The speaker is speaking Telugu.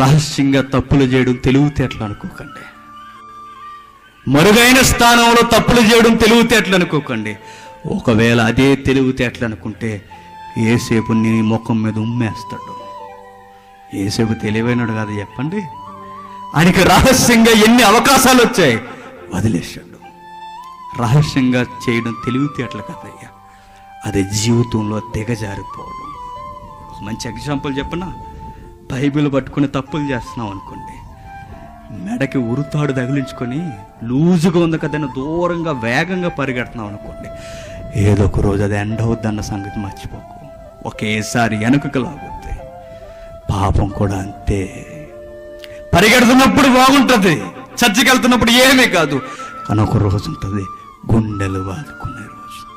రహస్యంగా తప్పులు చేయడం తెలివితేటలు అనుకోకండి మరుగైన స్థానంలో తప్పులు చేయడం తెలివితేటలు అనుకోకండి ఒకవేళ అదే తెలివితేటలు అనుకుంటే ఏసేపు నీ ముఖం మీద ఉమ్మేస్తాడు ఏసేపు తెలివైనడు కాదు చెప్పండి ఆయనకి రహస్యంగా ఎన్ని అవకాశాలు వచ్చాయి వదిలేశాడు రహస్యంగా చేయడం తెలివితేటలు కదయ్యా అది జీవితంలో దిగజారిపోవడం ఒక మంచి ఎగ్జాంపుల్ చెప్పనా బైబిల్ పట్టుకుని తప్పులు చేస్తున్నాం అనుకోండి మెడకి ఉరుతాడు తగిలించుకొని లూజుగా ఉంది కదని దూరంగా వేగంగా పరిగెడుతున్నాం అనుకోండి ఏదో ఒక రోజు అది ఎండ్ అవుద్దన్న సంగతి మర్చిపోకు ఒకేసారి వెనుకకు లాగుద్ది పాపం కూడా అంతే పరిగెడుతున్నప్పుడు బాగుంటుంది చర్చికి వెళ్తున్నప్పుడు ఏమీ కాదు కానీ ఒక రోజు ఉంటుంది గుండెలు బాదుకునే రోజు